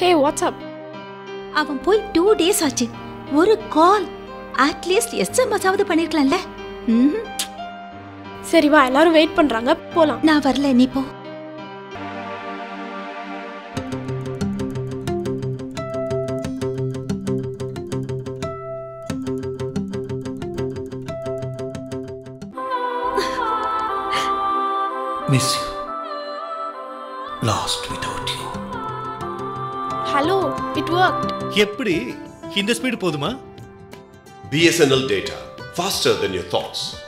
ஹே WhatsApp அவன் போய் two days ஆச்சு ஒரு கால் அட்லீஸ்ட் எஸ்எம்எஸ் ஆவது பண்ணிருக்கலாம்ல ம்ஹும். சரி வா எல்லாரும் வெயிட் பண்றாங்க போலாம் நான் வரல நீ போ miss you lost without you hello it work எப்படி இந்த ஸ்பீடு போதுமா BSNL data faster than your thoughts.